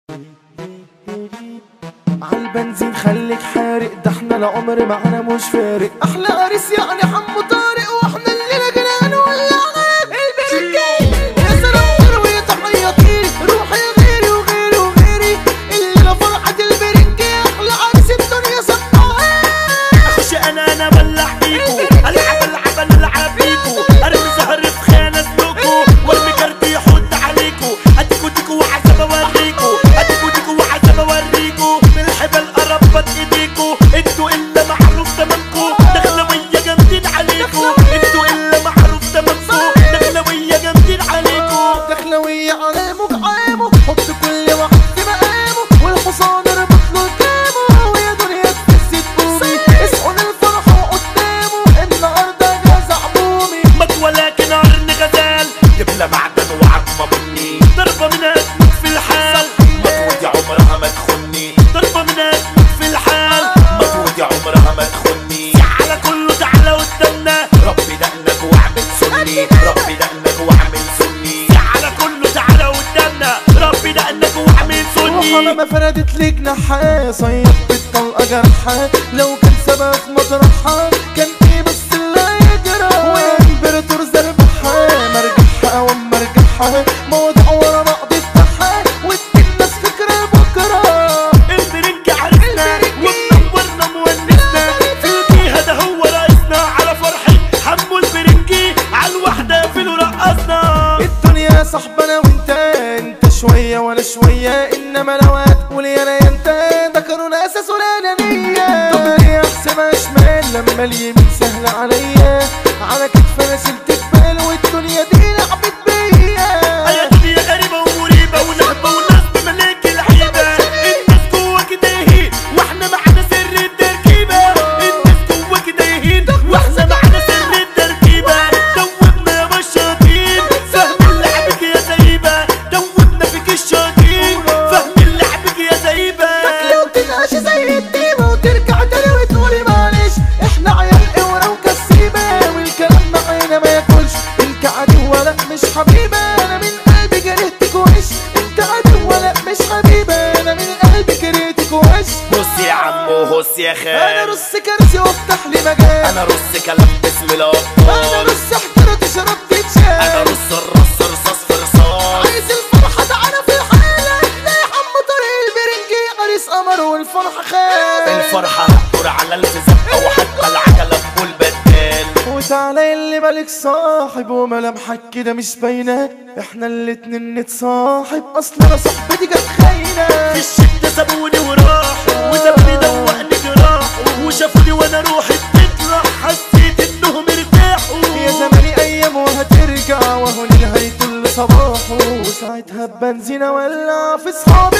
عالبنزين خليك حارق ده احنا العمر معانا مش فارق احلى عريس يعني حمو طارق واحنا اللي جنان ولا غاب البركة يا سلام ويا تحياتي روحي غيري وغيري وغيري اللي فرحة البركة احلى عريس الدنيا سطوها اخش انا انا ولع بيكو العب العب انا العب بيكو ارمي زهر في خانه سلوكو وارمي كارتي يحط عليكو اديكو ديكو وعزب اوريكو اديكو ديكو وعزب اوريكو من الحبل قربت ايديكو انتوا الا معروف تمامكو دخلوية جامدين عليكو انتوا الا معروف تمامكو دخلوية جامدين عليكو دخلوية على مقعامه حط كل واحد في مقامه والحصان اربط له كامه ويا دنيا تفسد قومي اسعوا للفرح وقدامه النهارده جاز عمومي مطولة نار غزال دبلة معدن وعظمة بني ضربة من تموت في الحال مطوتي عمرها ما تخني ضربة من تموت في الحال مطوتي عمرها ما تخني على كله تعالى قدامنا ربي دقنك واعمل سني ربي دقنك واعمل سني على كله تعالى قدامنا ربي دقنك واعمل روحها سني ما فردت لي جناحها صيد بالطلقة جرحها لو كان سبب مطرحها كان ايه بس اللي يجرى وامبراطور زربحها مرجحها واما ارجعها مواضيع ورا بعض افتحها وادي الناس فكرة بكرة البرنج عرسنا ومنورنا مونسنا في الجهة ده هو رئيسنا على فرحة حمو البرنجي على الوحدة في رقصنا الدنيا صاحبنا وانت انت شوية وانا شوية انما لو هتقول يا انا يا انت ده قانون اساس الانانية طب ليه احسبها شمال لما اليمين سهل عليا على كتف انا شلت جبال والدنيا دي لعبت بيا يا دنيا غريبة ومريبة ونهبة وناس بملاك العيبة الناس جوا كده يهين واحنا معانا سر التركيبة الناس جوا كده يهين واحنا معانا سر التركيبة دوبنا يا بشاطين فاهم لعبك يا زيبة دوبنا فيك الشاطين فاهم لعبك يا زيبة لو تنعش زي الديمة وترجع تاني وتقولي معلش احنا عيال قورة وكسيبة والكلام معانا ما ياكلش انت عدو ولا مش حبيبة انا من قلبي كرهتك وعش انت عدو ولا مش حبيبة انا من قلبي كرهتك وعش بص يا عمو هص يا انا خال رص كرسي وافتح لي مجال انا رص كلام باسم انا الابطال رص احترى تشرب انا تتشال رص الرص رصاص في رصاص عايز الفرحة تعالى في الحالة تلاقي حمو طريق البرنجي عريس قمر والفرحة خال الفرحة هتدور على الفزقة وحتى العجلة بقول بدال وتعالى اللي بالك صاحب وملامحك كده مش باينة احنا الاتنين نتصاحب اصل انا صاحبتي كانت خاينة في الشدة سابوني وراحوا وسابني دوقني جراحوا وشافوني وانا روحي بتطلع حسيت انهم ارتاحوا يا زماني ايام وهترجع وهو نهاية صباحه وساعتها بنزين اولع في صحابي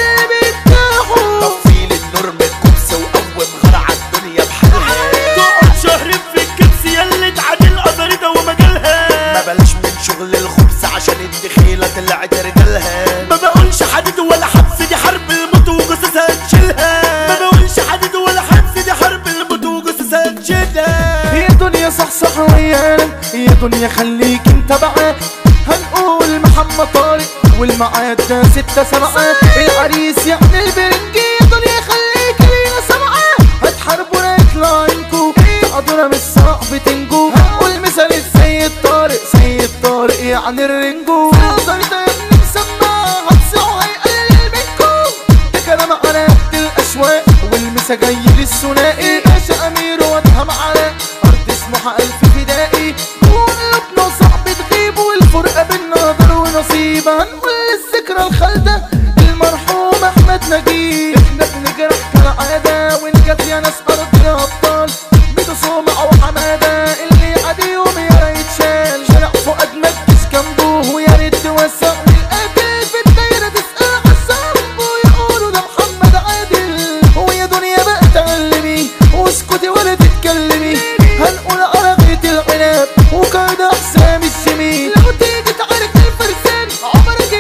بيرتاحوا طفيل النور من الكبس وقوم غرع الدنيا بحالها تقعد شهر في الكبس يلي تعادل قدرتها ومجالها ما بلاش من شغل الخبز عشان الدخيلة طلعت رجالها ما بقولش حديد ولا حبس دي حرب الموت وجثثها نشيلها ما بقولش حديد ولا حبس دي حرب الموت وجثثها نشيلها هي دنيا صح صح ويانا هي دنيا خليك انت بقى هنقول محمد طارق والمعاد ده ستة سبعة العريس يعني البرنجي يا دنيا خليك لينا سبعة هتحاربوا يطلع عينكو تقعدونا مش صعب تنجو هنقول مثال السيد طارق سيد طارق يعني الرنجو نقدر ده يا ابني مسمع هتصيعوا هيقلل منكو ده كلام على قد الاشواق والمسا جاي للثنائي باشا امير وادهم على ارض سموحه الف فدائي قلوبنا صعب تغيب والفرقه بينا نظر ونصيب هنقول الذكرى الخالده المرحوم احمد نجيب احنا بنجرح كالعاده ونجت يا ناس ارضنا ابطال بتصومع وحماده اللي عادي يوم يا ريت شال شارع فؤاد مجلس جنبه ويا ريت توسع القاتل في الدايره تسال عالصنب ويقولوا ده محمد عادل ويا دنيا بقى تعلمي واسكتي ولا تتكلمي هنقول على غيط العنب وكان حسام الجميل لو تيجي تعارك الفرسان عمرك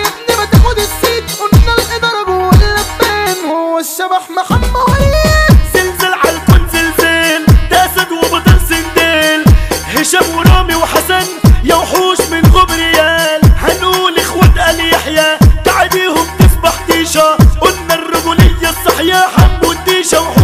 تحيا حمو الديشة وحب